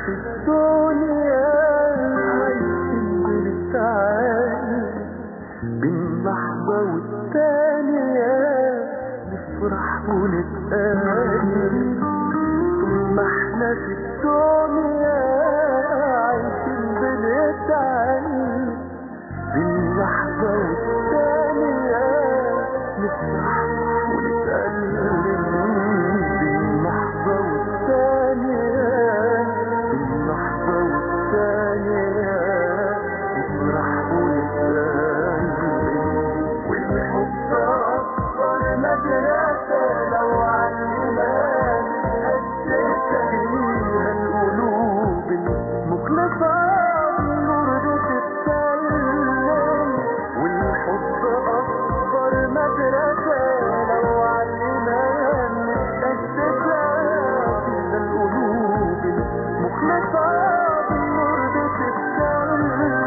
في الدنيا عايشين بنتعاني بين لحظة والتانية نفرح ونتقابل طول ما احنا في الدنيا عايشين بنتعاني بين لحظة والتانية نفرح ونتقابل بين لحظة والتانية بين لحظة والتانية نفرح ونتقابل والحب أكبر مدرسة لو علمنا نتأسس بيها القلوب المخلصة بالنور بتتسلم والحب أكبر مدرسة لو علمنا نتأسس بيها القلوب المخلصة بالنور بتتسلم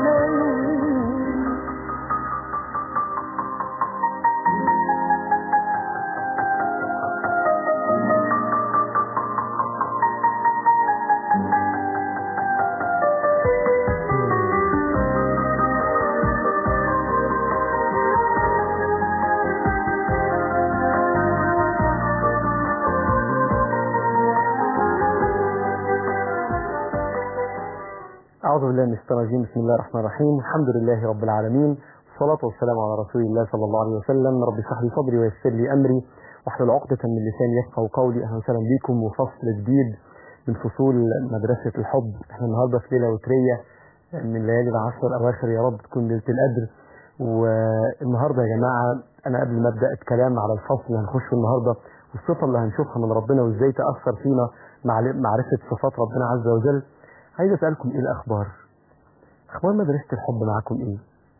أعوذ بالله من الشيطان الرجيم بسم الله الرحمن الرحيم الحمد لله رب العالمين والصلاة والسلام على رسول الله صلى الله عليه وسلم رب اشرح لي صدري ويسر لي أمري واحلل عقدة من لساني يفقهوا قولي أهلا وسهلا بكم وفصل جديد من فصول مدرسة الحب احنا النهاردة في ليلة وترية من ليالي العشر الأواخر يا رب تكون ليلة القدر والنهاردة يا جماعة أنا قبل ما أبدأ الكلام على الفصل اللي هنخشه النهاردة والصفة اللي هنشوفها من ربنا وإزاي تأثر فينا مع معرفة صفات ربنا عز وجل عايز أسألكم إيه الأخبار أخبار مدرسة الحب معاكم إيه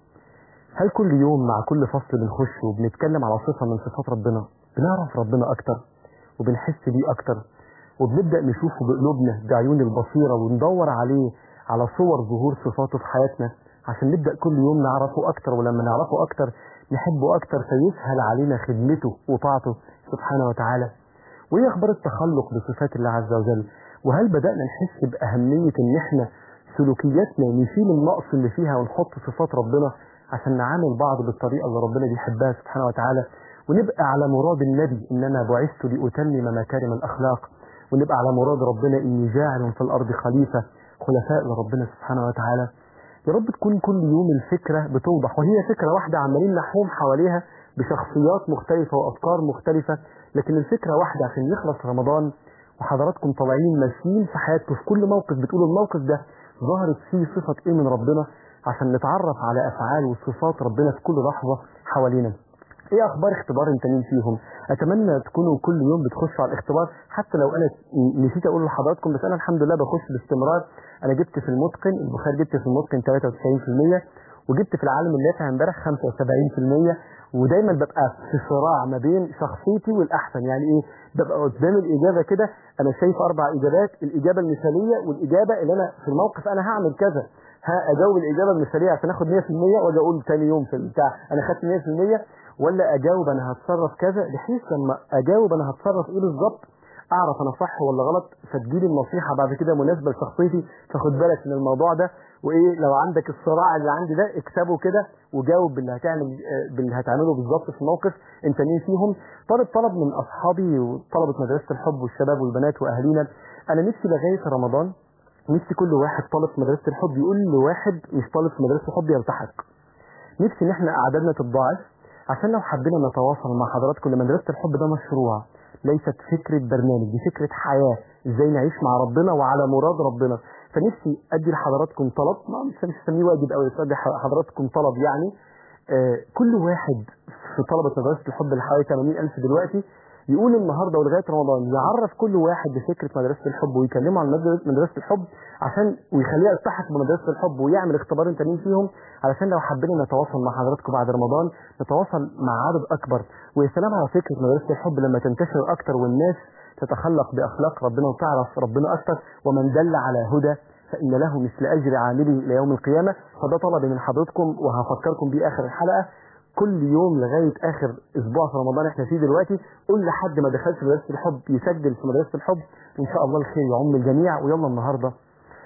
هل كل يوم مع كل فصل بنخش وبنتكلم على صفة من صفات ربنا بنعرف ربنا أكتر وبنحس بيه أكتر وبنبدأ نشوفه بقلوبنا بعيون البصيرة وندور عليه على صور ظهور صفاته في حياتنا عشان نبدأ كل يوم نعرفه أكتر ولما نعرفه أكتر نحبه أكتر فيسهل علينا خدمته وطاعته سبحانه وتعالى وإيه أخبار التخلق بصفات الله عز وجل وهل بدأنا نحس بأهمية إن إحنا سلوكياتنا نشيل النقص اللي فيها ونحط صفات ربنا عشان نعامل بعض بالطريقة اللي ربنا بيحبها سبحانه وتعالى ونبقى على مراد النبي إن أنا بعثت لأتمم مكارم الأخلاق ونبقى على مراد ربنا إني جاعل في الأرض خليفة خلفاء لربنا سبحانه وتعالى يا رب تكون كل يوم الفكرة بتوضح وهي فكرة واحدة عمالين نحوم حواليها بشخصيات مختلفة وأفكار مختلفة لكن الفكرة واحدة عشان يخلص رمضان وحضراتكم طالعين ماشيين في حياتكم في كل موقف بتقولوا الموقف ده ظهرت فيه صفة ايه من ربنا عشان نتعرف على افعال وصفات ربنا في كل لحظة حوالينا ايه اخبار اختبار انت مين فيهم اتمنى تكونوا كل يوم بتخشوا على الاختبار حتى لو انا نسيت اقول لحضراتكم بس انا الحمد لله بخش باستمرار انا جبت في المتقن البخاري جبت في المتقن 93% وجبت في العالم النافع امبارح 75% ودايما ببقى في صراع ما بين شخصيتي والاحسن يعني ايه ببقى قدام الاجابه كده انا شايف اربع اجابات الاجابه المثاليه والاجابه اللي انا في الموقف انا هعمل كذا ها اجاوب الاجابه المثاليه عشان اخد 100% واجي اقول ثاني يوم في البتاع انا خدت 100% ولا اجاوب انا هتصرف كذا بحيث لما اجاوب انا هتصرف ايه بالظبط اعرف انا صح ولا غلط فتجيلي النصيحه بعد كده مناسبه لشخصيتي فخد بالك من الموضوع ده وايه لو عندك الصراع اللي عندي ده اكسبه كده وجاوب باللي هتعمل باللي هتعمله بالظبط في الموقف انت مين فيهم طالب طلب من اصحابي وطلبه مدرسه الحب والشباب والبنات واهالينا انا نفسي لغايه رمضان نفسي كل واحد طالب في مدرسه الحب يقول لواحد مش طالب في مدرسه الحب يلتحق نفسي ان احنا اعدادنا تتضاعف عشان لو حبينا نتواصل مع حضراتكم لمدرسه الحب ده مشروع ليست فكرة برنامج دي فكرة حياة ازاي نعيش مع ربنا وعلى مراد ربنا فنفسي ادي لحضراتكم طلب ما مش مش هسميه واجب او ادي حضراتكم طلب يعني آه كل واحد في طلبة مدرسة الحب اللي حوالي 80000 دلوقتي يقول النهارده ولغايه رمضان يعرف كل واحد بفكره مدرسه الحب ويكلمه عن مدرسه الحب عشان ويخليه يلتحق بمدرسه الحب ويعمل اختبار انت مين فيهم علشان لو حبينا نتواصل مع حضراتكم بعد رمضان نتواصل مع عدد اكبر ويا سلام على فكره مدرسه الحب لما تنتشر اكتر والناس تتخلق باخلاق ربنا وتعرف ربنا اكتر ومن دل على هدى فإن له مثل أجر عامله إلى يوم القيامة فده طلبي من حضرتكم وهفكركم بيه آخر الحلقة كل يوم لغاية آخر أسبوع في رمضان احنا فيه دلوقتي قول لحد ما دخلش مدرسة الحب يسجل في مدرسة الحب إن شاء الله الخير يعم الجميع ويلا النهاردة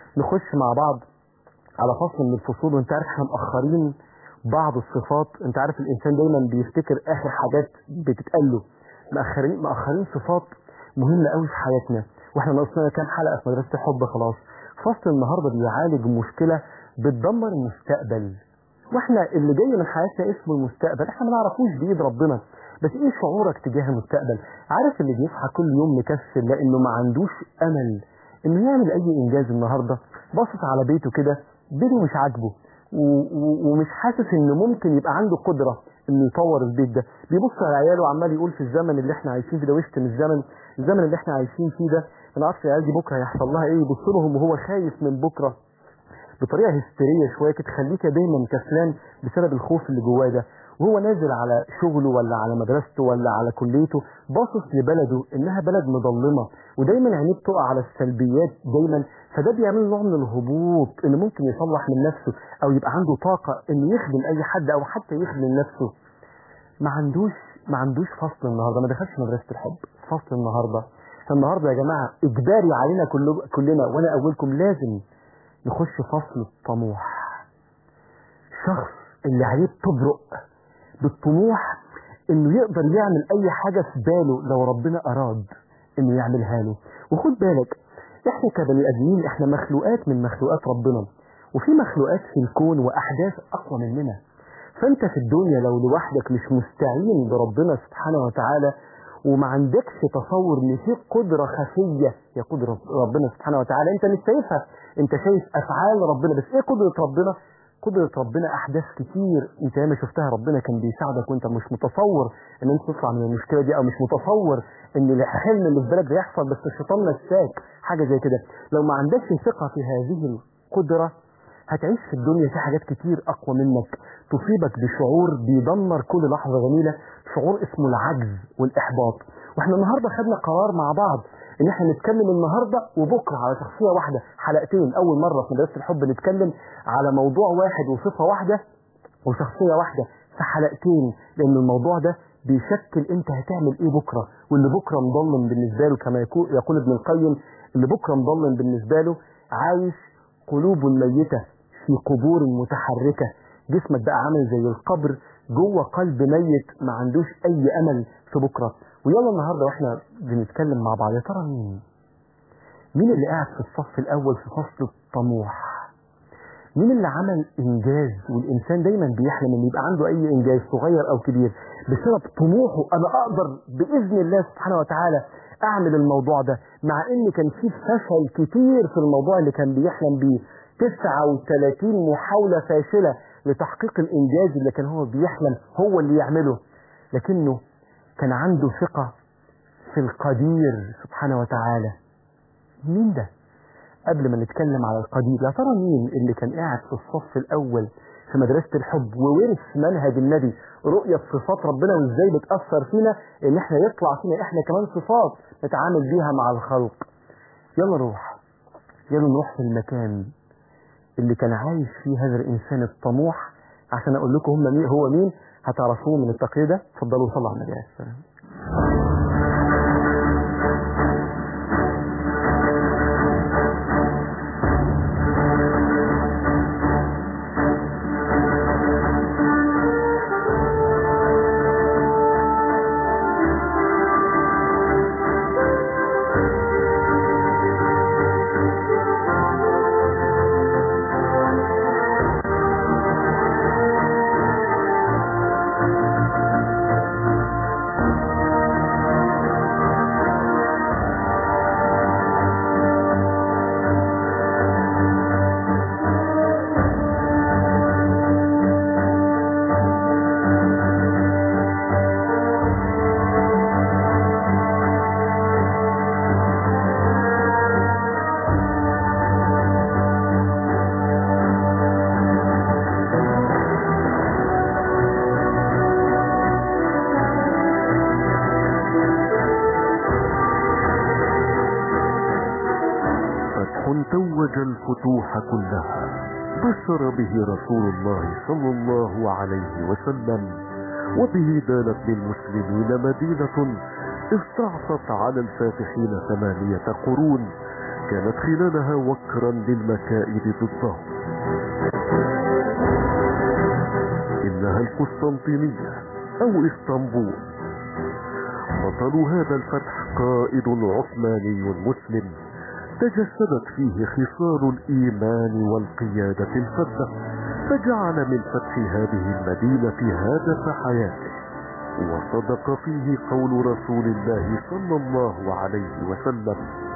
نخش مع بعض على فصل من الفصول وانت عارف احنا مأخرين بعض الصفات انت عارف الانسان دايما بيفتكر اخر حاجات بتتقال له مأخرين مأخرين صفات مهمة قوي في حياتنا واحنا ناقصنا كام حلقة في مدرسة الحب خلاص فصل النهاردة بيعالج مشكلة بتدمر المستقبل واحنا اللي جاي من حياتنا اسمه المستقبل احنا ما نعرفوش بايد ربنا بس ايه شعورك تجاه المستقبل عارف اللي بيصحى كل يوم مكسل لانه ما عندوش امل انه يعمل اي انجاز النهارده باصص على بيته كده بيته مش عاجبه و- و- ومش حاسس انه ممكن يبقى عنده قدره انه يطور البيت ده بيبص على عياله وعمال يقول في الزمن اللي احنا عايشين فيه ده وشتم الزمن الزمن اللي احنا عايشين فيه ده انا عارف العيال دي بكره هيحصل لها ايه يبص لهم وهو خايف من بكره بطريقه هستيريه شويه كده تخليك دايما كسلان بسبب الخوف اللي جواه ده وهو نازل على شغله ولا على مدرسته ولا على كليته باصص لبلده انها بلد مظلمه ودايما عينيه بتقع على السلبيات دايما فده بيعمل له نوع من الهبوط انه ممكن يصلح من نفسه او يبقى عنده طاقه انه يخدم اي حد او حتى يخدم نفسه ما عندوش ما عندوش فصل النهارده ما دخلش مدرسه الحب فصل النهارده النهارده يا جماعه اجباري علينا كل كلنا وانا اولكم لازم نخش فصل الطموح شخص اللي عليه بتبرق بالطموح انه يقدر يعمل اي حاجة في باله لو ربنا اراد انه يعملها له وخد بالك احنا كبني ادمين احنا مخلوقات من مخلوقات ربنا وفي مخلوقات في الكون واحداث اقوى مننا فانت في الدنيا لو لوحدك مش مستعين بربنا سبحانه وتعالى وما عندكش تصور ان في قدره خفيه يا قدره ربنا سبحانه وتعالى انت مش شايفها انت شايف افعال ربنا بس ايه قدره ربنا قدرة ربنا أحداث كتير أنت ياما شفتها ربنا كان بيساعدك وأنت مش متصور إن أنت تطلع من المشكلة دي أو مش متصور إن الحلم اللي في بالك ده يحصل بس الشيطان نساك حاجة زي كده لو ما عندكش ثقة في هذه القدرة هتعيش في الدنيا في حاجات كتير أقوى منك تصيبك بشعور بيدمر كل لحظة جميلة شعور اسمه العجز والإحباط واحنا النهاردة خدنا قرار مع بعض ان احنا نتكلم النهاردة وبكرة على شخصية واحدة حلقتين اول مرة في مدرسة الحب نتكلم على موضوع واحد وصفة واحدة وشخصية واحدة في حلقتين لان الموضوع ده بيشكل انت هتعمل ايه بكرة واللي بكرة مضلم بالنسبة له كما يقول, يقول ابن القيم اللي بكرة مضلم بالنسبة له عايش قلوب ميتة في قبور متحركة جسمك بقى عامل زي القبر جوه قلب ميت ما عندوش اي امل في بكره ويلا النهارده واحنا بنتكلم مع بعض يا ترى مين مين اللي قاعد في الصف الاول في فصل الطموح مين اللي عمل انجاز والانسان دايما بيحلم ان يبقى عنده اي انجاز صغير او كبير بسبب طموحه انا اقدر باذن الله سبحانه وتعالى اعمل الموضوع ده مع ان كان في فشل كتير في الموضوع اللي كان بيحلم بيه 39 محاولة فاشلة لتحقيق الإنجاز اللي كان هو بيحلم هو اللي يعمله لكنه كان عنده ثقة في القدير سبحانه وتعالى مين ده؟ قبل ما نتكلم على القدير يا ترى مين اللي كان قاعد في الصف الأول في مدرسة الحب وورث منهج النبي رؤية صفات ربنا وازاي بتأثر فينا ان احنا يطلع فينا احنا كمان صفات نتعامل بيها مع الخلق يلا نروح يلا نروح في المكان اللي كان عايش فيه هذا الانسان الطموح عشان اقول لكم هم مين هو مين هتعرفوه من التقرير ده اتفضلوا صلوا على النبي عليه السلام فتح توج الفتوح كلها بشر به رسول الله صلى الله عليه وسلم وبه دانت للمسلمين مدينة استعصت على الفاتحين ثمانية قرون كانت خلالها وكرا للمكائد ضده إنها القسطنطينية أو إسطنبول بطل هذا الفتح قائد عثماني مسلم تجسدت فيه خصال الإيمان والقيادة الفذة فجعل من فتح هذه المدينة هدف حياته وصدق فيه قول رسول الله صلى الله عليه وسلم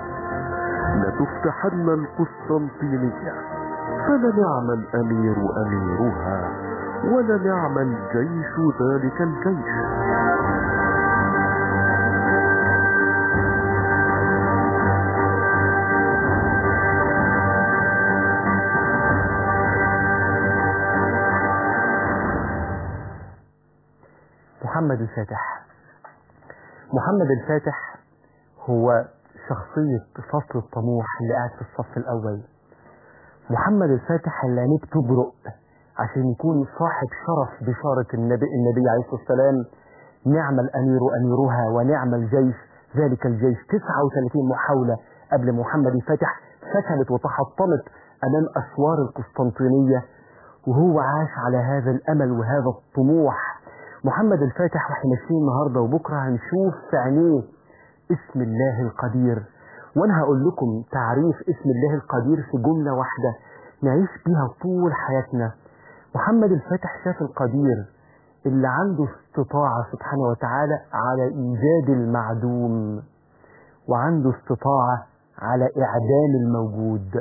لتفتحن القسطنطينية فلنعم الأمير أميرها ولنعم الجيش ذلك الجيش محمد الفاتح محمد الفاتح هو شخصية فصل الطموح اللي قاعد في الصف الأول محمد الفاتح اللي عينيه بتبرق عشان يكون صاحب شرف بشارة النبي, النبي عليه الصلاة والسلام نعم الأمير أميرها ونعم الجيش ذلك الجيش 39 محاولة قبل محمد الفاتح فشلت وتحطمت أمام أسوار القسطنطينية وهو عاش على هذا الأمل وهذا الطموح محمد الفاتح واحنا ماشيين النهارده وبكره هنشوف في عينيه اسم الله القدير وانا هقول لكم تعريف اسم الله القدير في جمله واحده نعيش بيها طول حياتنا محمد الفاتح شاف القدير اللي عنده استطاعه سبحانه وتعالى على ايجاد المعدوم وعنده استطاعه على اعدام الموجود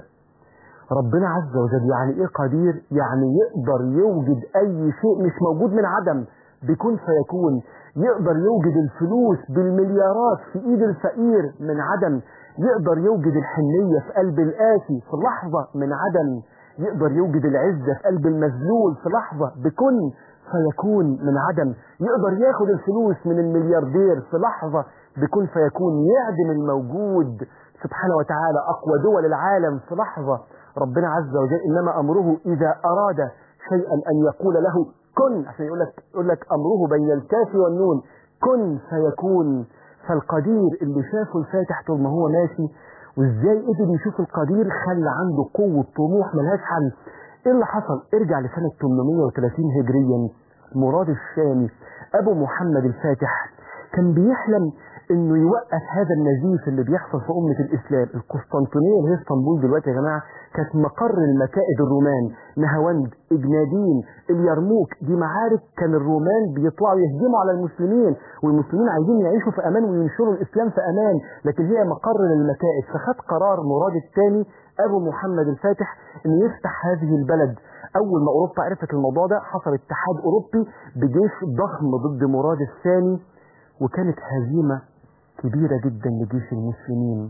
ربنا عز وجل يعني ايه قدير يعني يقدر يوجد اي شيء مش موجود من عدم بكون فيكون يقدر يوجد الفلوس بالمليارات في ايد الفقير من عدم يقدر يوجد الحنية في قلب القاسي في لحظة من عدم يقدر يوجد العزة في قلب المذلول في لحظة بكن فيكون من عدم يقدر ياخد الفلوس من الملياردير في لحظة بكن فيكون يعدم الموجود سبحانه وتعالى أقوى دول العالم في لحظة ربنا عز وجل إنما أمره إذا أراد شيئا أن يقول له كن عشان يقول لك يقول لك امره بين الكاف والنون كن فيكون فالقدير اللي شافه الفاتح طول ما هو ماشي وازاي قدر يشوف القدير خلى عنده قوه طموح ملهاش حل ايه اللي حصل ارجع لسنه 830 هجريا مراد الشامي ابو محمد الفاتح كان بيحلم انه يوقف هذا النزيف اللي بيحصل في امه الاسلام القسطنطينيه اللي هي اسطنبول دلوقتي يا جماعه كانت مقر المكائد الرومان نهاوند اجنادين اليرموك دي معارك كان الرومان بيطلعوا يهجموا على المسلمين والمسلمين عايزين يعيشوا في امان وينشروا الاسلام في امان لكن هي مقر للمكائد فخد قرار مراد الثاني ابو محمد الفاتح انه يفتح هذه البلد اول ما اوروبا عرفت الموضوع ده حصل اتحاد اوروبي بجيش ضخم ضد مراد الثاني وكانت هزيمه كبيره جدا لجيش المسلمين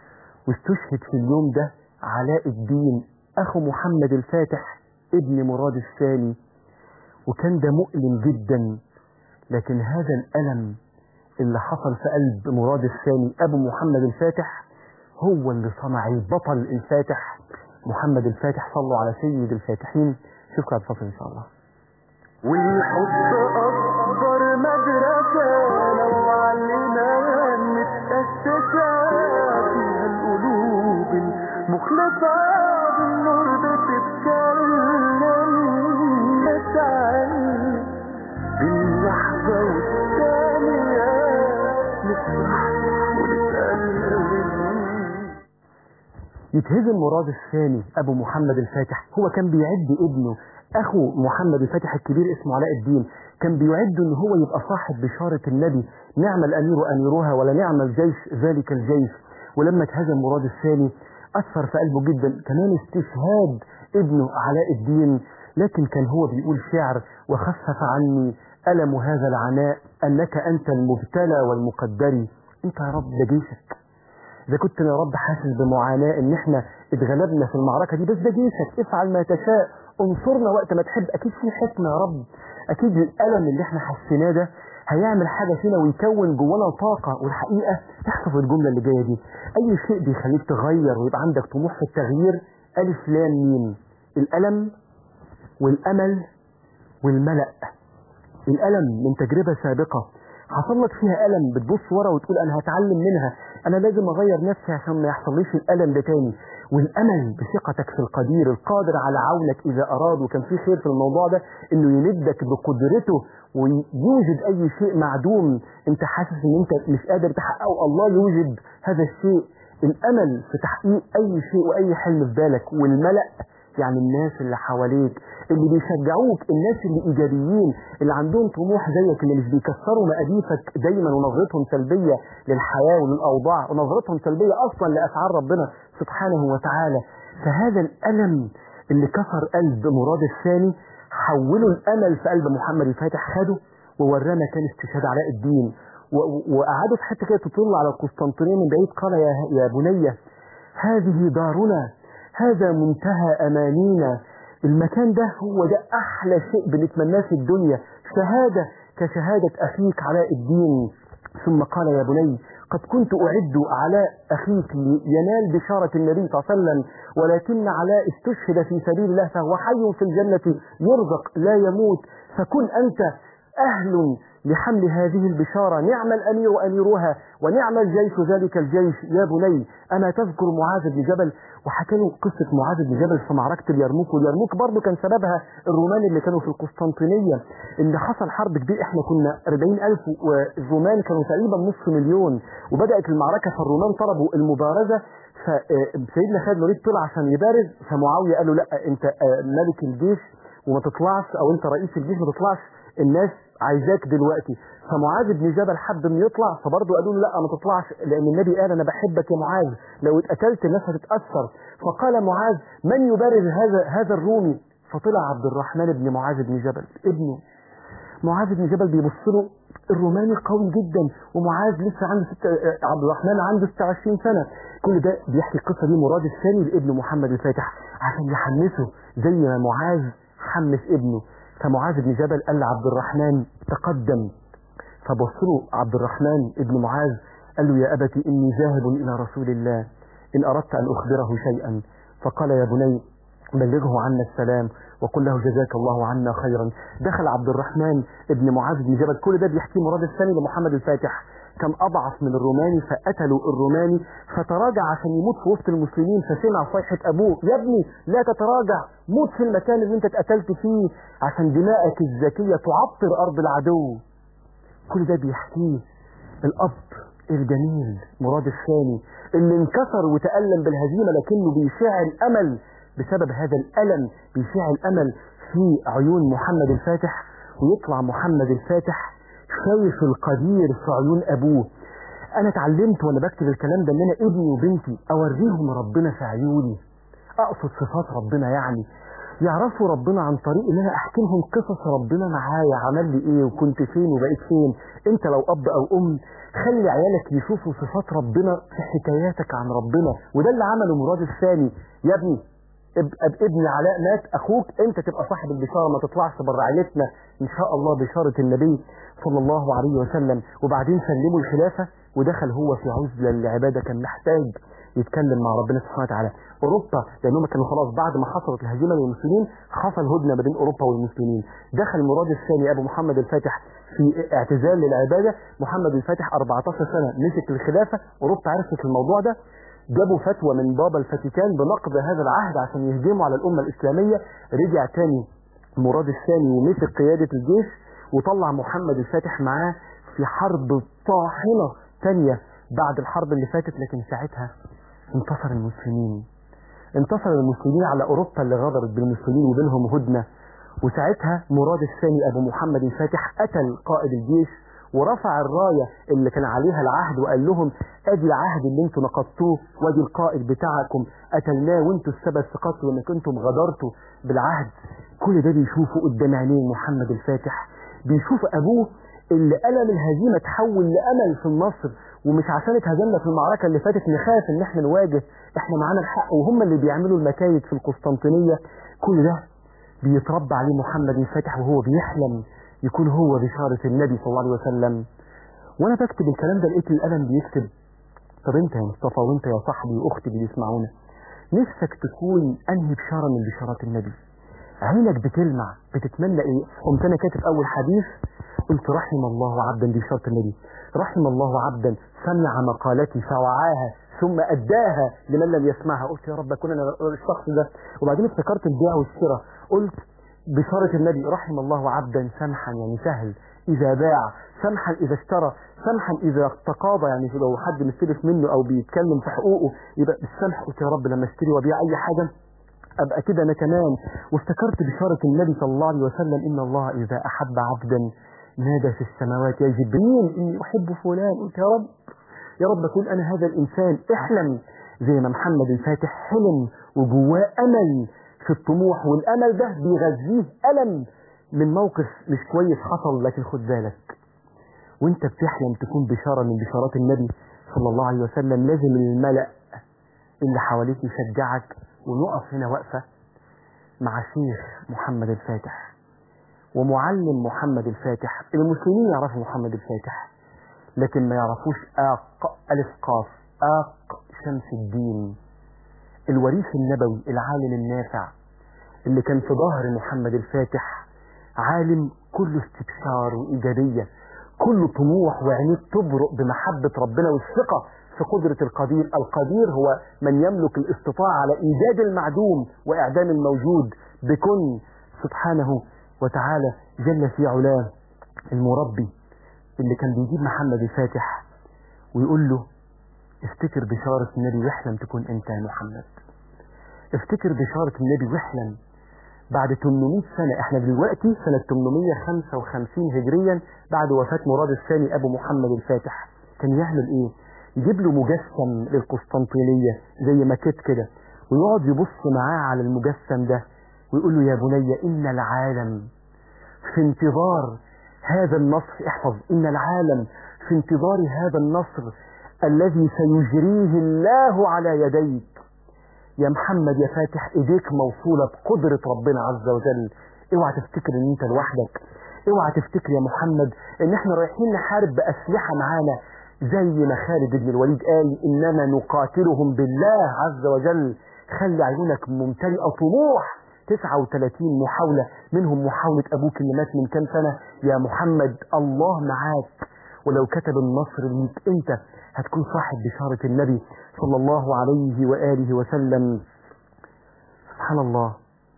واستشهد في اليوم ده علاء الدين اخو محمد الفاتح ابن مراد الثاني وكان ده مؤلم جدا لكن هذا الالم اللي حصل في قلب مراد الثاني ابو محمد الفاتح هو اللي صنع البطل الفاتح محمد الفاتح صلوا على سيد الفاتحين شوفكم على الفصل ان شاء الله والحب أكبر مدرسة لو علمنا متأسسة فيها القلوب المخلصة بالنور بتتكلم نسعى باللحظة والثانية نفرح ونتألم يتهزم مراد الثاني ابو محمد الفاتح هو كان بيعد ابنه اخو محمد الفاتح الكبير اسمه علاء الدين كان بيعد ان هو يبقى صاحب بشارة النبي نعم الامير اميرها ولا نعم الجيش ذلك الجيش ولما اتهزم مراد الثاني اثر في قلبه جدا كمان استشهاد ابنه علاء الدين لكن كان هو بيقول شعر وخفف عني ألم هذا العناء أنك أنت المبتلى والمقدر أنت يا رب ده جيشك إذا كنت يا رب حاسس بمعاناة إن إحنا اتغلبنا في المعركة دي بس ده جيشك افعل ما تشاء انصرنا وقت ما تحب أكيد في حكمة يا رب أكيد الألم اللي إحنا حسيناه ده هيعمل حاجة فينا ويكون جوانا طاقة والحقيقة احفظ الجملة اللي جاية دي أي شيء بيخليك تغير ويبقى عندك طموح في التغيير ألف لام ميم الألم والأمل والملأ الألم من تجربة سابقة حصل لك فيها ألم بتبص ورا وتقول أنا هتعلم منها أنا لازم أغير نفسي عشان ما يحصليش الألم ده تاني والأمل بثقتك في القدير القادر على عونك إذا أراد وكان في خير في الموضوع ده إنه يمدك بقدرته ويوجد أي شيء معدوم أنت حاسس إن أنت مش قادر تحققه الله يوجد هذا الشيء الأمل في تحقيق أي شيء وأي حلم في بالك والملأ يعني الناس اللي حواليك اللي بيشجعوك الناس اللي ايجابيين اللي عندهم طموح زيك اللي مش بيكسروا مقاديفك دايما ونظرتهم سلبيه للحياه وللاوضاع ونظرتهم سلبيه اصلا لافعال ربنا سبحانه وتعالى فهذا الالم اللي كسر قلب مراد الثاني حوله الامل في قلب محمد الفاتح خده ووراه مكان استشهاد علاء الدين وقعدوا في حته كده تطل على القسطنطينيه من بعيد قال يا يا بني هذه دارنا هذا منتهى امانينا المكان ده هو ده احلى شيء بنتمناه في الدنيا شهاده كشهاده اخيك علاء الدين ثم قال يا بني قد كنت اعد علاء اخيك ينال بشاره النبي صلى الله عليه وسلم ولكن علاء استشهد في سبيل الله فهو حي في الجنه يرزق لا يموت فكن انت اهل لحمل هذه البشارة نعم الأمير أميرها ونعم الجيش ذلك الجيش يا بني أما تذكر معاذ بن جبل وحكى له قصة معاذ بن جبل في معركة اليرموك واليرموك برضه كان سببها الرومان اللي كانوا في القسطنطينية اللي حصل حرب كبير احنا كنا 40 ألف والرومان كانوا تقريبا نصف مليون وبدأت المعركة فالرومان طلبوا المبارزة فسيدنا خالد الوليد طلع عشان يبارز فمعاوية قال له لا انت ملك الجيش وما تطلعش او انت رئيس الجيش ما تطلعش الناس عايزاك دلوقتي فمعاذ بن جبل حب انه يطلع فبرضه قالوا له لا ما تطلعش لان النبي قال انا بحبك يا معاذ لو اتقتلت الناس هتتاثر فقال معاذ من يبارز هذا هذا الرومي فطلع عبد الرحمن بن معاذ بن جبل ابنه معاذ بن جبل بيبص له الروماني قوي جدا ومعاذ لسه عنده ست... عبد الرحمن عنده 26 سنه كل ده بيحكي القصه دي مراد الثاني لابن محمد الفاتح عشان يحمسه زي ما معاذ حمس ابنه فمعاذ بن جبل قال لعبد الرحمن تقدم فبص له عبد الرحمن ابن معاذ قال له يا أبت إني ذاهب إلى رسول الله إن أردت أن أخبره شيئا فقال يا بني بلغه عنا السلام وقل له جزاك الله عنا خيرا دخل عبد الرحمن ابن معاذ بن جبل كل ده بيحكي مراد الثاني لمحمد الفاتح كان أضعف من الروماني فقتلوا الروماني فتراجع عشان يموت في وسط المسلمين فسمع صيحة أبوه يا ابني لا تتراجع موت في المكان اللي انت اتقتلت فيه عشان دماءك الزكية تعطر أرض العدو كل ده بيحكيه الأب الجميل مراد الثاني اللي انكسر وتألم بالهزيمة لكنه بيشع الأمل بسبب هذا الألم بيشع الأمل في عيون محمد الفاتح ويطلع محمد الفاتح شايف القدير في عيون ابوه انا اتعلمت وانا بكتب الكلام ده ان انا ابني وبنتي اوريهم ربنا في عيوني اقصد صفات ربنا يعني يعرفوا ربنا عن طريق ان انا احكي لهم قصص ربنا معايا عمل لي ايه وكنت فين وبقيت فين انت لو اب او ام خلي عيالك يشوفوا صفات ربنا في حكاياتك عن ربنا وده اللي عمله مراد الثاني يا ابني ابني علاء مات اخوك انت تبقى صاحب البشاره ما تطلعش بره عيلتنا ان شاء الله بشاره النبي صلى الله عليه وسلم وبعدين سلموا الخلافه ودخل هو في عزله للعباده كان محتاج يتكلم مع ربنا سبحانه وتعالى اوروبا لانهم كانوا خلاص بعد ما حصلت الهزيمه للمسلمين حصل هدنه ما بين اوروبا والمسلمين دخل مراد الثاني ابو محمد الفاتح في اعتزال للعباده محمد الفاتح 14 سنه مسك الخلافه اوروبا عرفت الموضوع ده جابوا فتوى من بابا الفاتيكان بنقض هذا العهد عشان يهجموا على الأمة الإسلامية رجع تاني مراد الثاني ومسك قيادة الجيش وطلع محمد الفاتح معاه في حرب طاحنة تانية بعد الحرب اللي فاتت لكن ساعتها انتصر المسلمين انتصر المسلمين على أوروبا اللي غدرت بالمسلمين وبينهم هدنة وساعتها مراد الثاني أبو محمد الفاتح قتل قائد الجيش ورفع الراية اللي كان عليها العهد وقال لهم ادي العهد اللي انتوا نقضتوه وادي القائد بتاعكم قتلناه وانتوا السبب في قتله انك انتم غدرتوا بالعهد كل ده بيشوفه قدام عينين محمد الفاتح بيشوف ابوه اللي ألم الهزيمة تحول لأمل في النصر ومش عشان اتهزمنا في المعركة اللي فاتت نخاف ان احنا نواجه احنا معانا الحق وهم اللي بيعملوا المكايد في القسطنطينية كل ده بيتربى عليه محمد الفاتح وهو بيحلم يكون هو بشارة النبي صلى الله عليه وسلم وانا بكتب الكلام ده لقيت القلم بيكتب طب انت يا مصطفى وانت يا صاحبي واختي اللي بيسمعونا نفسك تكون انهي بشارة من بشارات النبي عينك بتلمع بتتمنى ايه قمت انا كاتب اول حديث قلت رحم الله عبدا دي شرط النبي رحم الله عبدا سمع مقالتي فوعاها ثم أداها لمن لم يسمعها قلت يا رب أكون أنا الشخص ده وبعدين افتكرت البيع والشراء قلت بشارة النبي رحم الله عبدا سمحا يعني سهل إذا باع سمحا إذا اشترى سمحا إذا تقاضى يعني لو حد مستلف منه أو بيتكلم في حقوقه يبقى بالسمح قلت يا رب لما اشتري وابيع أي حاجة أبقى كده أنا كمان وافتكرت بشارة النبي صلى الله عليه وسلم إن الله إذا أحب عبدا نادى في السماوات يا جبريل إني أحب فلان قلت يا رب يا رب أكون أنا هذا الإنسان احلم زي ما محمد الفاتح حلم وجواه أمل في الطموح والأمل ده بيغذيه ألم من موقف مش كويس حصل لكن خد بالك وانت بتحلم تكون بشارة من بشارات النبي صلى الله عليه وسلم لازم الملأ اللي حواليك يشجعك ونقف هنا وقفة مع شيخ محمد الفاتح ومعلم محمد الفاتح المسلمين يعرفوا محمد الفاتح لكن ما يعرفوش آق ألف قاف آق شمس الدين الوريث النبوي العالم النافع اللي كان في ظهر محمد الفاتح عالم كله استبشار وإيجابية كله طموح وعينيه تبرق بمحبة ربنا والثقة في قدرة القدير القدير هو من يملك الاستطاعة على إيجاد المعدوم وإعدام الموجود بكن سبحانه وتعالى جل في علاه المربي اللي كان بيجيب محمد الفاتح ويقول له افتكر بشارة النبي واحلم تكون انت يا محمد افتكر بشارة النبي واحلم بعد 800 سنة احنا دلوقتي سنة 855 هجريا بعد وفاة مراد الثاني ابو محمد الفاتح كان يعمل ايه يجيب له مجسم للقسطنطينية زي ماكيت كده ويقعد يبص معاه على المجسم ده ويقول له يا بني ان العالم في انتظار هذا النصر احفظ ان العالم في انتظار هذا النصر الذي سيجريه الله على يديك يا محمد يا فاتح ايديك موصولة بقدرة ربنا عز وجل اوعى تفتكر ان انت لوحدك اوعى تفتكر يا محمد ان احنا رايحين نحارب باسلحة معانا زي ما خالد بن الوليد قال انما نقاتلهم بالله عز وجل خلي عيونك ممتلئة طموح 39 محاولة منهم محاولة ابوك اللي مات من كام سنة يا محمد الله معاك ولو كتب النصر ليك انت هتكون صاحب بشارة النبي صلى الله عليه وآله وسلم سبحان الله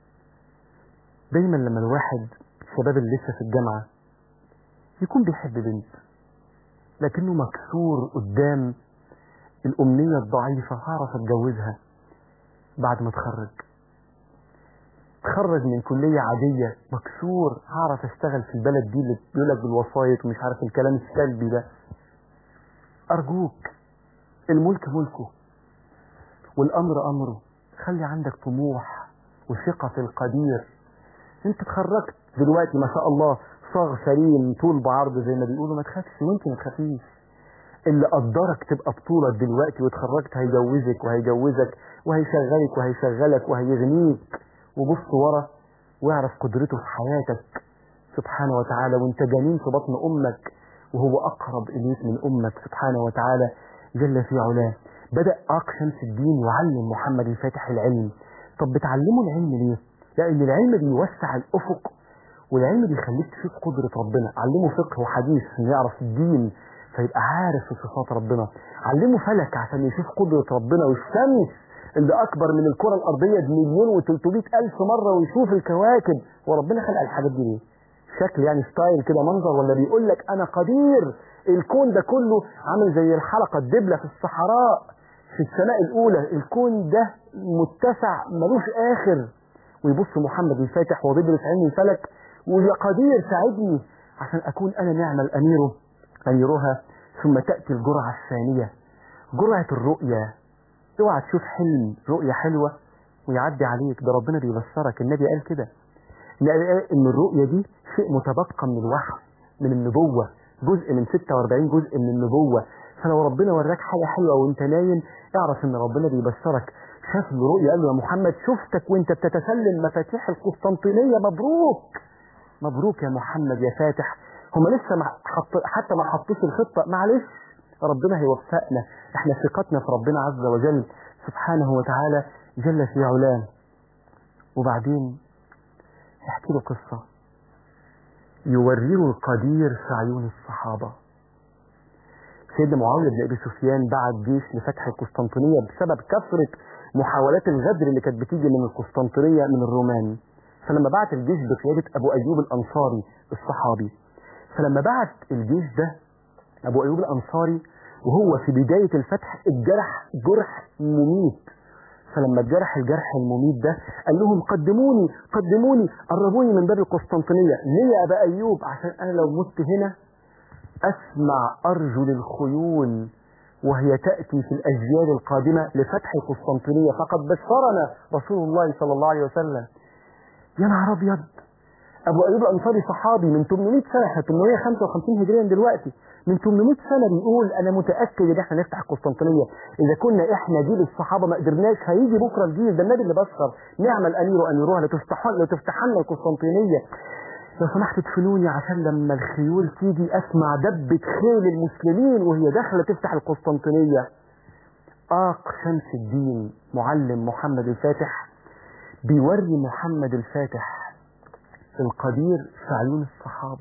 دايما لما الواحد شباب اللي لسه في الجامعة يكون بيحب بنت لكنه مكسور قدام الأمنية الضعيفة هعرف اتجوزها بعد ما اتخرج اتخرج من كلية عادية مكسور هعرف اشتغل في البلد دي اللي بيقولك بالوسايط ومش عارف الكلام السلبي ده أرجوك الملك ملكه والأمر أمره خلي عندك طموح وثقة في القدير انت اتخرجت دلوقتي ما شاء الله صاغ سليم طول بعرض زي ما بيقولوا ما تخافش وانت ما تخافيش اللي قدرك تبقى بطولة دلوقتي واتخرجت هيجوزك وهيجوزك وهيشغلك وهيشغلك وهيغنيك وبص ورا واعرف قدرته في حياتك سبحانه وتعالى وانت جنين في بطن امك وهو أقرب إليك من أمك سبحانه وتعالى جل في علاه بدأ آق شمس الدين يعلم محمد الفاتح العلم طب بتعلمه العلم ليه؟ لأن العلم بيوسع الأفق والعلم بيخليك تشوف قدرة ربنا علمه فقه وحديث عشان يعرف الدين فيبقى عارف في صفات ربنا علمه فلك عشان يشوف قدرة ربنا والشمس اللي أكبر من الكرة الأرضية بمليون وتلتمية ألف مرة ويشوف الكواكب وربنا خلق الحاجات دي ليه؟ شكل يعني ستايل كده منظر ولا بيقول لك انا قدير الكون ده كله عامل زي الحلقة الدبلة في الصحراء في السماء الاولى الكون ده متسع ملوش اخر ويبص محمد الفاتح وهو بيدرس علم الفلك ويا قدير ساعدني عشان اكون انا نعم الامير اميرها ثم تأتي الجرعة الثانية جرعة الرؤية اوعى تشوف حلم رؤية حلوة ويعدي عليك ده ربنا بيبشرك النبي قال كده ان الرؤية دي شيء متبقى من الوحي من النبوة جزء من 46 جزء من النبوة فلو ربنا وراك حاجة حلوة وانت نايم اعرف ان ربنا بيبشرك شاف له رؤية قال له يا محمد شفتك وانت بتتسلم مفاتيح القسطنطينية مبروك مبروك يا محمد يا فاتح هما لسه ما حط حتى ما حطوش الخطة معلش ربنا هيوفقنا احنا ثقتنا في ربنا عز وجل سبحانه وتعالى جل في علاه وبعدين احكي له قصة يوريه القدير في عيون الصحابة سيدنا معاوية بن أبي سفيان بعت جيش لفتح القسطنطينية بسبب كثرة محاولات الغدر اللي كانت بتيجي من القسطنطينية من الرومان فلما بعت الجيش بقيادة أبو أيوب الأنصاري الصحابي فلما بعت الجيش ده أبو أيوب الأنصاري وهو في بداية الفتح الجرح جرح مميت فلما اتجرح الجرح المميت ده قال لهم قدموني قدموني قربوني من باب القسطنطينية ليه يا أبا أيوب عشان أنا لو مت هنا أسمع أرجل الخيول وهي تأتي في الأجيال القادمة لفتح القسطنطينية فقد بشرنا رسول الله صلى الله عليه وسلم يا نهار أبيض أبو أيوب الأنصاري صحابي من 800 سنة احنا 855 هجريا دلوقتي من 800 سنة بيقول أنا متأكد إن احنا نفتح القسطنطينية إذا كنا احنا جيل الصحابة ما قدرناش هيجي بكرة الجيل ده النبي اللي بشر نعم الأمير أميرها لتفتحن لتفتحن القسطنطينية لو سمحت ادفنوني عشان لما الخيول تيجي اسمع دبة خيل المسلمين وهي داخلة تفتح القسطنطينية آق شمس الدين معلم محمد الفاتح بيوري محمد الفاتح القدير في عيون الصحابة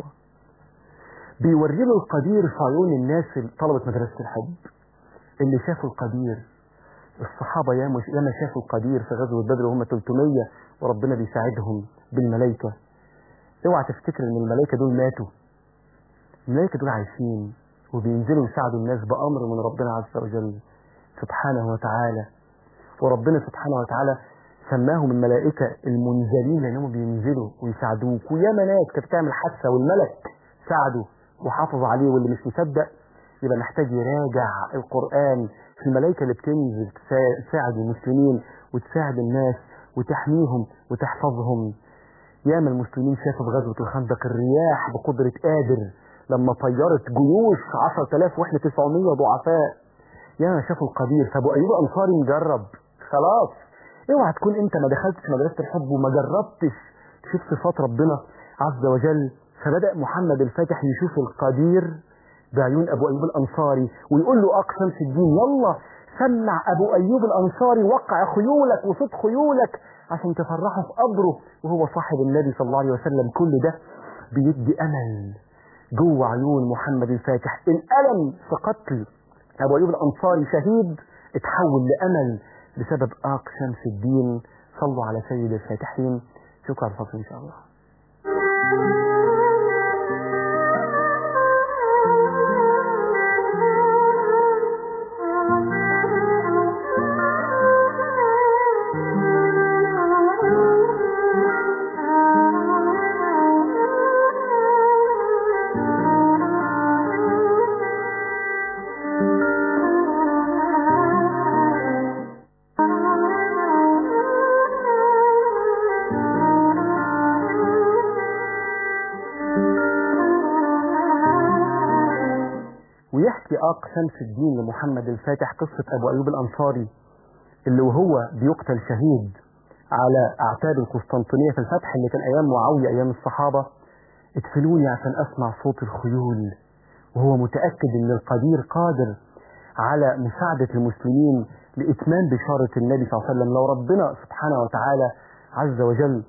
بيوري له القدير في عيون الناس اللي طلبة مدرسة الحج اللي شافوا القدير الصحابة ياما ياما شافوا القدير في غزوة بدر وهم 300 وربنا بيساعدهم بالملائكة اوعى تفتكر ان الملائكة دول ماتوا الملائكة دول عايشين وبينزلوا يساعدوا الناس بأمر من ربنا عز وجل سبحانه وتعالى وربنا سبحانه وتعالى سماهم الملائكة المنزلين لأنهم بينزلوا ويساعدوك وياما ناس كانت تعمل حادثة والملك ساعده وحافظ عليه واللي مش مصدق يبقى محتاج يراجع القرآن في الملائكة اللي بتنزل تساعد المسلمين وتساعد الناس وتحميهم وتحفظهم ياما المسلمين شافوا في غزوة الخندق الرياح بقدرة قادر لما طيرت جيوش 10000 واحنا 900 ضعفاء ياما شافوا القدير فابو ايوب انصاري مجرب خلاص اوعى تكون انت ما دخلتش مدرسة الحب وما جربتش تشوف صفات ربنا عز وجل فبدأ محمد الفاتح يشوف القدير بعيون ابو ايوب الانصاري ويقول له اقسم في الدين يلا سمع ابو ايوب الانصاري وقع خيولك وصوت خيولك عشان تفرحه في قبره وهو صاحب النبي صلى الله عليه وسلم كل ده بيدي امل جوه عيون محمد الفاتح الالم في قتل ابو ايوب الانصاري شهيد اتحول لامل بسبب آق شمس الدين صلوا على سيد الفاتحين شكرا الفصل إن شاء الله ويحكي آق شمس الدين لمحمد الفاتح قصة أبو أيوب الأنصاري اللي وهو بيقتل شهيد على أعتاب القسطنطينية في الفتح اللي كان أيام معاوية أيام الصحابة ادفنوني عشان أسمع صوت الخيول وهو متأكد أن القدير قادر على مساعدة المسلمين لإتمام بشارة النبي صلى الله عليه وسلم لو ربنا سبحانه وتعالى عز وجل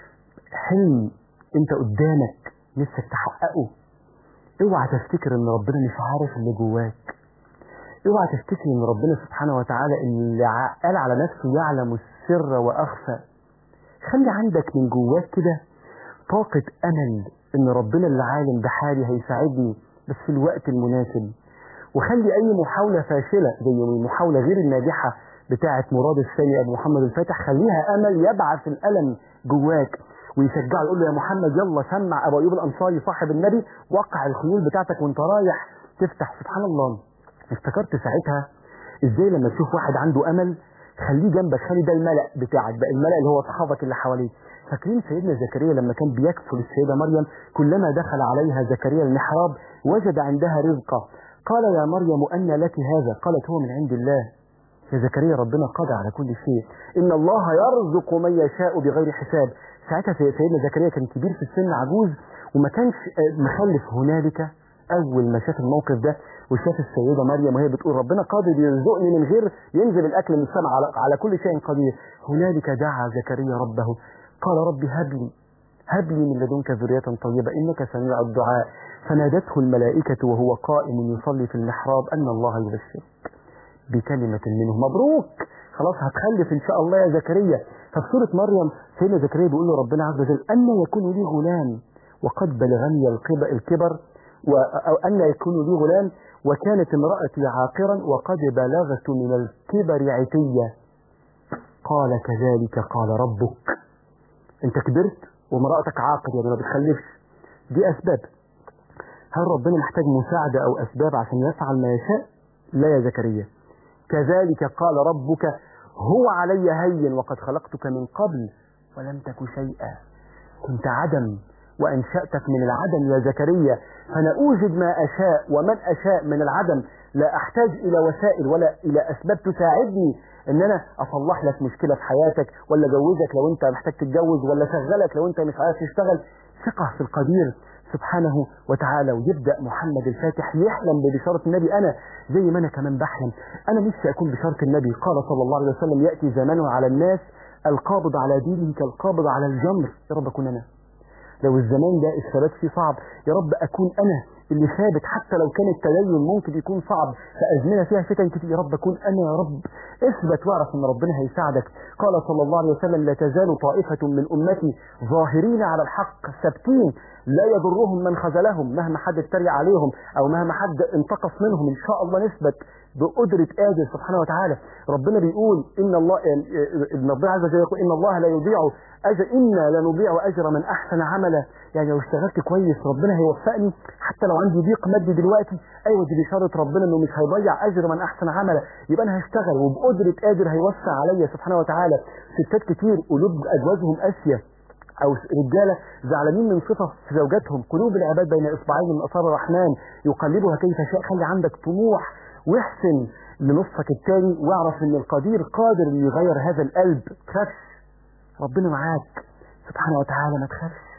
حلم انت قدامك نفسك تحققه اوعى تفتكر ان ربنا مش عارف اللي جواك اوعى تفتكر ان ربنا سبحانه وتعالى اللي ع- قال على نفسه يعلم السر واخفى خلي عندك من جواك كده طاقة امل ان ربنا اللي عالم بحالي هيساعدني بس في الوقت المناسب وخلي اي محاولة فاشلة زي المحاولة غير الناجحة بتاعة مراد الثاني ابو محمد الفاتح خليها امل يبعث الالم جواك ويشجعه يقول له يا محمد يلا سمع ابو ايوب الانصاري صاحب النبي وقع الخيول بتاعتك وانت رايح تفتح سبحان الله افتكرت ساعتها ازاي لما تشوف واحد عنده امل خليه جنبك خلي ده الملأ بتاعك بقى الملأ اللي هو صحابك اللي حواليك فاكرين سيدنا زكريا لما كان بيكفل السيدة مريم كلما دخل عليها زكريا المحراب وجد عندها رزقا قال يا مريم أن لك هذا قالت هو من عند الله يا زكريا ربنا قادر على كل شيء إن الله يرزق من يشاء بغير حساب ساعتها سي- سيدنا زكريا كان كبير في السن عجوز وما كانش آه، مخلف هنالك أول ما شاف الموقف ده وشاف السيدة مريم وهي بتقول ربنا قادر يرزقني من غير ينزل الأكل من السماء على, على كل شيء قدير هنالك دعا زكريا ربه قال رب هب لي هب لي من لدنك ذرية طيبة إنك سميع الدعاء فنادته الملائكة وهو قائم يصلي في المحراب أن الله يبشرك بكلمة منه مبروك خلاص هتخلف إن شاء الله يا زكريا ففي سورة مريم سيدنا زكريا بيقول له ربنا عز وجل أن يكون لي غلام وقد بلغني الكبر, الكبر و... أو أن يكون لي غلام وكانت امرأتي عاقرا وقد بلغت من الكبر عتية قال كذلك قال ربك انت كبرت ومرأتك عاقر يعني ما بتخلفش دي أسباب هل ربنا محتاج مساعدة أو أسباب عشان يفعل ما يشاء لا يا زكريا كذلك قال ربك هو علي هين وقد خلقتك من قبل ولم تك شيئا كنت عدم وأنشأتك من العدم يا زكريا فأنا أوجد ما أشاء ومن أشاء من العدم لا أحتاج إلى وسائل ولا إلى أسباب تساعدني إن أنا أصلح لك مشكلة في حياتك ولا أجوزك لو أنت محتاج تتجوز ولا أشغلك لو أنت مش عارف تشتغل ثقة في القدير سبحانه وتعالى ويبدأ محمد الفاتح يحلم ببشارة النبي أنا زي ما أنا كمان بحلم أنا نفسي أكون بشارة النبي قال صلى الله عليه وسلم يأتي زمانه على الناس القابض على دينه كالقابض على الجمر يا رب أكون أنا لو الزمان ده الثبات فيه صعب يا رب أكون أنا اللي ثابت حتى لو كان التدين ممكن يكون صعب في أزمنة فيها فتن كتير يا رب أكون أنا يا رب اثبت واعرف أن ربنا هيساعدك قال صلى الله عليه وسلم لا تزال طائفة من أمتي ظاهرين على الحق ثابتين لا يضرهم من خذلهم مهما حد اتريق عليهم أو مهما حد انتقص منهم إن شاء الله نثبت بقدرة قادر سبحانه وتعالى ربنا بيقول إن الله إن ربنا عز وجل يقول إن الله لا يضيع أجر إنا لنضيع أجر من أحسن عملا يعني لو اشتغلت كويس ربنا هيوفقني حتى لو عندي ضيق مادي دلوقتي أيوة دي بشارة ربنا إنه مش هيضيع أجر من أحسن عملا يبقى أنا هشتغل وبقدرة قادر هيوسع عليا سبحانه وتعالى ستات كتير قلوب أزواجهم قاسية او رجاله زعلانين من صفه في زوجاتهم قلوب العباد بين اصبعين من اصابع الرحمن يقلبها كيف شاء خلي عندك طموح واحسن لنصفك التاني واعرف ان القدير قادر ان يغير هذا القلب تخافش ربنا معاك سبحانه وتعالى ما تخافش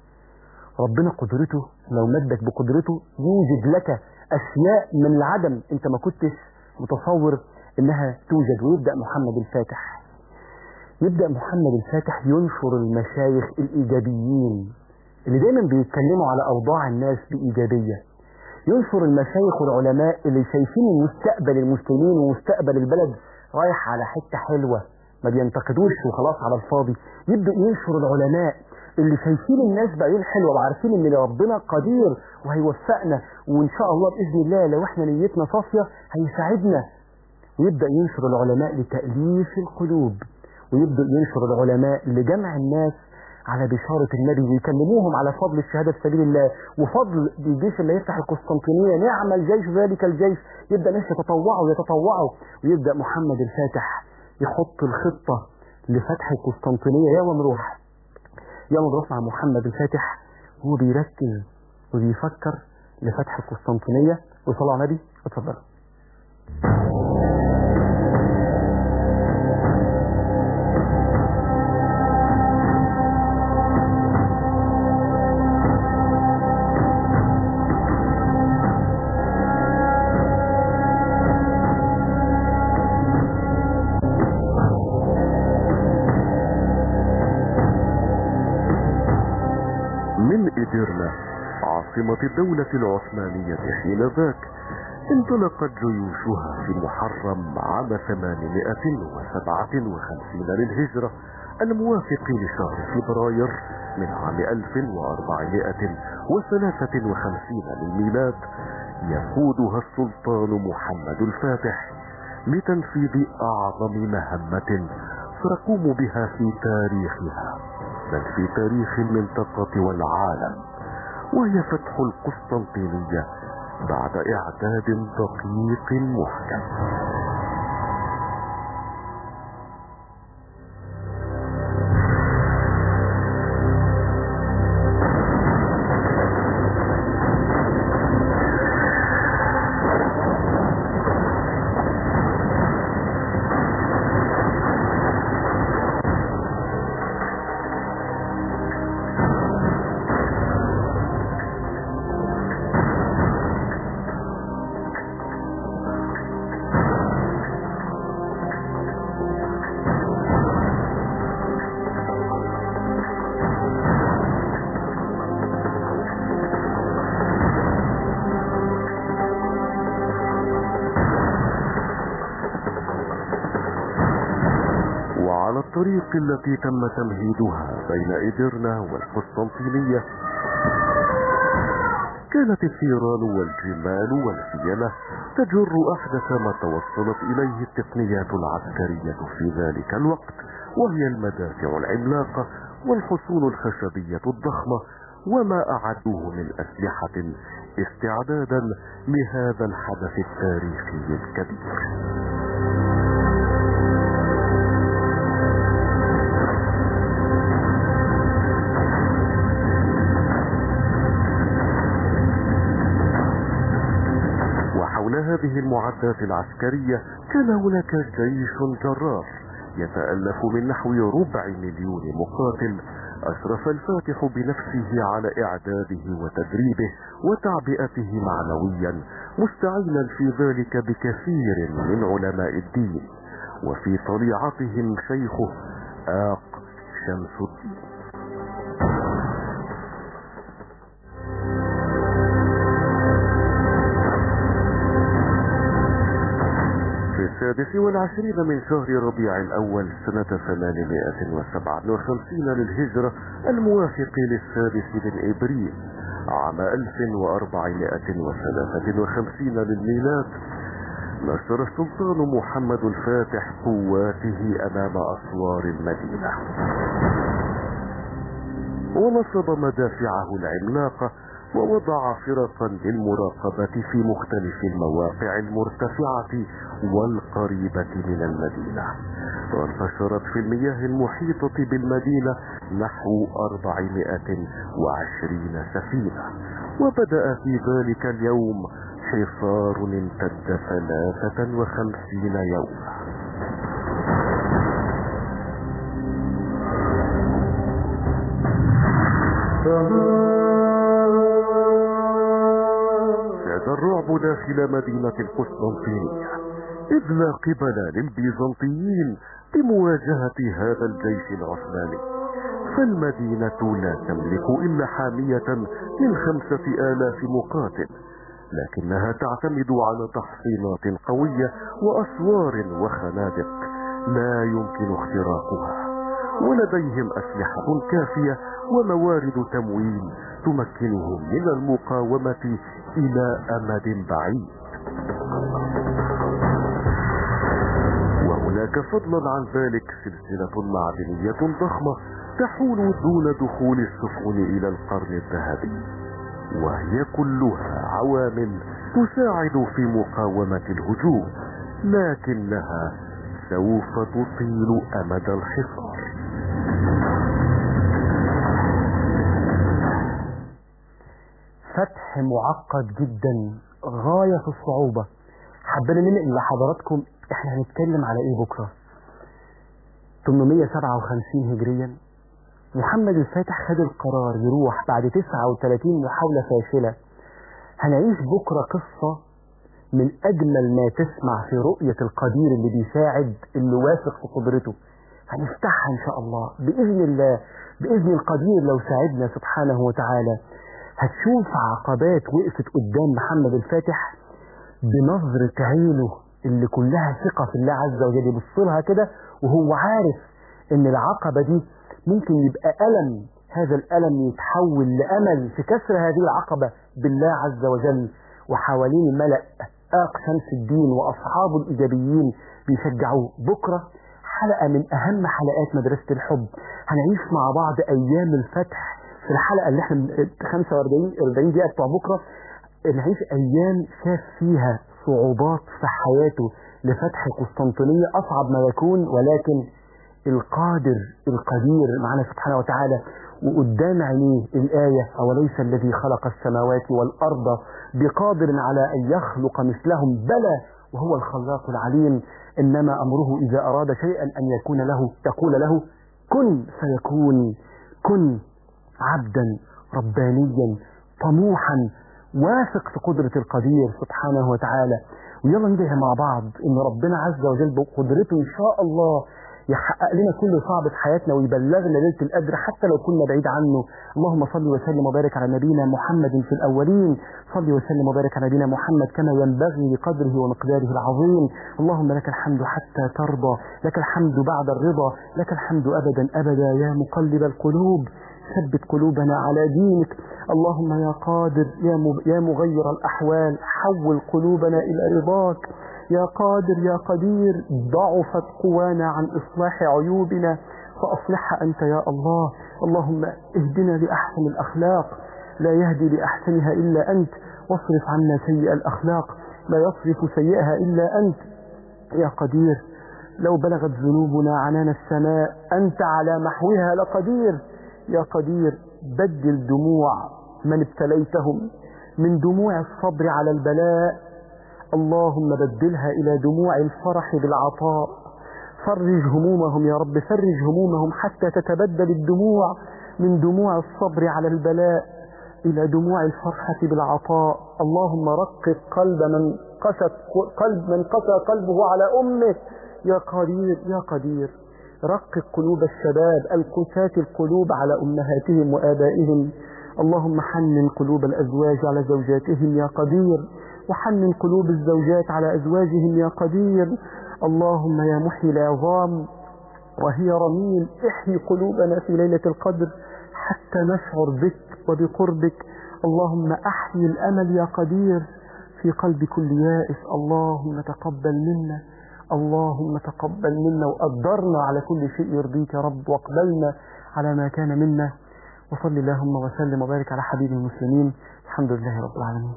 ربنا قدرته لو مدك بقدرته يوجد لك اشياء من العدم انت ما كنتش متصور انها توجد ويبدا محمد الفاتح يبدأ محمد الفاتح ينشر المشايخ الإيجابيين اللي دايما بيتكلموا على أوضاع الناس بإيجابية ينشر المشايخ والعلماء اللي شايفين مستقبل المسلمين ومستقبل البلد رايح على حتة حلوة ما بينتقدوش وخلاص على الفاضي يبدأ ينشر العلماء اللي شايفين الناس بعيون حلوة وعارفين ان ربنا قدير وهيوفقنا وان شاء الله بإذن الله لو احنا نيتنا صافية هيساعدنا ويبدأ ينشر العلماء لتأليف القلوب ويبدأ ينشر العلماء لجمع الناس على بشارة النبي ويكلموهم على فضل الشهادة في سبيل الله وفضل الجيش اللي يفتح القسطنطينية نعم الجيش ذلك الجيش يبدأ ناس يتطوعوا يتطوعوا ويبدأ محمد الفاتح يحط الخطة لفتح القسطنطينية يا نروح يا نروح مع محمد الفاتح هو بيركز وبيفكر لفتح القسطنطينية وصلى على النبي اتفضل من إديرنا عاصمة الدولة العثمانية حين ذاك انطلقت جيوشها في محرم عام 857 للهجرة الموافق لشهر فبراير من عام 1453 للميلاد يقودها السلطان محمد الفاتح لتنفيذ أعظم مهمة سيقوم بها في تاريخها بل في تاريخ المنطقة والعالم وهي فتح القسطنطينية بعد إعداد دقيق محكم الطريق التي تم تمهيدها بين إدرنا والقسطنطينية كانت الثيران والجمال والفيلة تجر أحدث ما توصلت إليه التقنيات العسكرية في ذلك الوقت وهي المدافع العملاقة والحصون الخشبية الضخمة وما أعدوه من أسلحة استعدادا لهذا الحدث التاريخي الكبير وحول هذه المعدات العسكرية كان هناك جيش جرار يتألف من نحو ربع مليون مقاتل أشرف الفاتح بنفسه على إعداده وتدريبه وتعبئته معنويا مستعينا في ذلك بكثير من علماء الدين وفي طليعتهم شيخه آق شمس الدين في السادس والعشرين من شهر ربيع الأول سنة ثمانمائة وسبعة وخمسين للهجرة الموافق للسادس من إبريل عام ألف وأربعمائة وثلاثة وخمسين للميلاد نشر السلطان محمد الفاتح قواته أمام أسوار المدينة ونصب مدافعه العملاقة ووضع فرقا للمراقبة في مختلف المواقع المرتفعة والقريبة من المدينة وانتشرت في المياه المحيطة بالمدينة نحو أربعمائة وعشرين سفينة وبدأ في ذلك اليوم حصار امتد ثلاثة وخمسين يوما زاد الرعب داخل مدينة القسطنطينية إذ لا قبل للبيزنطيين بمواجهة هذا الجيش العثماني فالمدينة لا تملك إلا حامية من خمسة آلاف مقاتل لكنها تعتمد على تحصينات قوية وأسوار وخنادق لا يمكن اختراقها ولديهم أسلحة كافية وموارد تموين تمكنهم من المقاومة إلى أمد بعيد وهناك فضلا عن ذلك سلسلة معدنية ضخمة تحول دون دخول السفن إلى القرن الذهبي وهي كلها عوامل تساعد في مقاومة الهجوم لكنها سوف تطيل أمد الحصار فتح معقد جدا غاية في الصعوبة حبينا ننقل لحضراتكم احنا هنتكلم على ايه بكرة 857 هجريا محمد الفاتح خد القرار يروح بعد 39 محاولة فاشلة هنعيش بكرة قصة من أجمل ما تسمع في رؤية القدير اللي بيساعد اللي واثق في قدرته هنفتحها إن شاء الله بإذن الله بإذن القدير لو ساعدنا سبحانه وتعالى هتشوف عقبات وقفت قدام محمد الفاتح بنظرة عينه اللي كلها ثقة في الله عز وجل يبص لها كده وهو عارف ان العقبة دي ممكن يبقى ألم هذا الألم يتحول لأمل في كسر هذه العقبة بالله عز وجل وحوالين ملأ آق شمس الدين وأصحابه الإيجابيين بيشجعوه بكرة حلقة من أهم حلقات مدرسة الحب هنعيش مع بعض أيام الفتح في الحلقة اللي احنا 45 40 دقيقة بتوع بكرة نعيش أيام شاف فيها صعوبات في حياته لفتح قسطنطينية أصعب ما يكون ولكن القادر القدير معنا سبحانه وتعالى وقدام عينيه الآية أوليس الذي خلق السماوات والأرض بقادر على أن يخلق مثلهم بلى وهو الخلاق العليم إنما أمره إذا أراد شيئا أن يكون له تقول له كن فيكون كن عبدا ربانيا طموحا واثق في قدرة القدير سبحانه وتعالى ويلا ندعي مع بعض ان ربنا عز وجل بقدرته ان شاء الله يحقق لنا كل صعب في حياتنا ويبلغنا ليلة القدر حتى لو كنا بعيد عنه اللهم صل وسلم وبارك على نبينا محمد في الأولين صل وسلم وبارك على نبينا محمد كما ينبغي لقدره ومقداره العظيم اللهم لك الحمد حتى ترضى لك الحمد بعد الرضا لك الحمد أبدا أبدا يا مقلب القلوب ثبت قلوبنا على دينك اللهم يا قادر يا مب- يا مغير الأحوال حول قلوبنا إلى رضاك يا قادر يا قدير ضعفت قوانا عن إصلاح عيوبنا فأصلحها أنت يا الله اللهم اهدنا لأحسن الأخلاق لا يهدي لأحسنها إلا أنت واصرف عنا سيء الأخلاق لا يصرف سيئها إلا أنت يا قدير لو بلغت ذنوبنا عنان السماء أنت على محوها لقدير يا قدير بدل دموع من ابتليتهم من دموع الصبر على البلاء اللهم بدلها إلى دموع الفرح بالعطاء فرج همومهم يا رب فرج همومهم حتى تتبدل الدموع من دموع الصبر على البلاء إلى دموع الفرحة بالعطاء اللهم رقق قلب من قست قلب من قسى قلبه على أمه يا قدير يا قدير رقق قلوب الشباب القساة القلوب على أمهاتهم وآبائهم اللهم حنن قلوب الأزواج على زوجاتهم يا قدير وحنن قلوب الزوجات على أزواجهم يا قدير اللهم يا محيي العظام وهي رميم احيي قلوبنا في ليلة القدر حتى نشعر بك وبقربك اللهم احيي الأمل يا قدير في قلب كل يائس اللهم تقبل منا اللهم تقبل منا وقدرنا على كل شيء يرضيك يا رب واقبلنا على ما كان منا وصل اللهم وسلم وبارك على حبيب المسلمين الحمد لله رب العالمين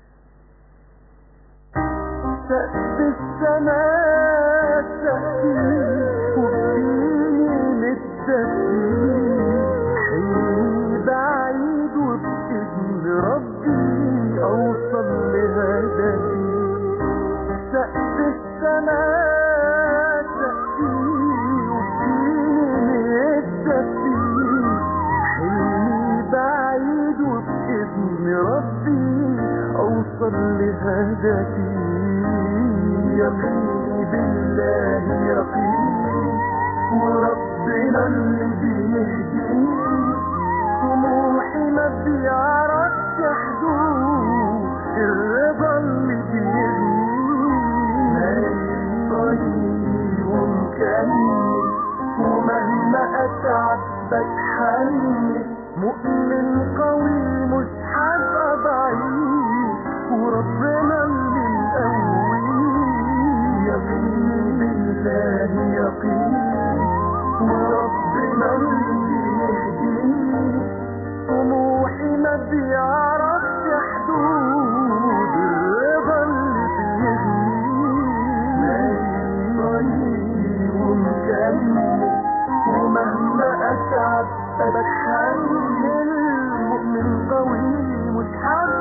سقف السماء سقفي وبديني متسقي حلمي بعيد وبإذن ربي أوصل لهدفي سقف السماء سقفي وبديني متسقي حلمي بعيد وبإذن ربي أوصل لهدفي يقيني بالله يقيني وربنا اللي بيهديني طموحي ما بيعرفش حدود الرضا اللي بيغنيني طريقي ومكمل ومهما أتعب بتحمل مؤمن قوي مش هبقى ضعيف وربنا اللي مقوي يقيني بالله يقيني وربنا اللي يهديني طموحي ما بيعرفش حدود الرضا اللي بيغنيني طريقي ومكمل ومهما أتعب بتحمل مؤمن قوي مش حد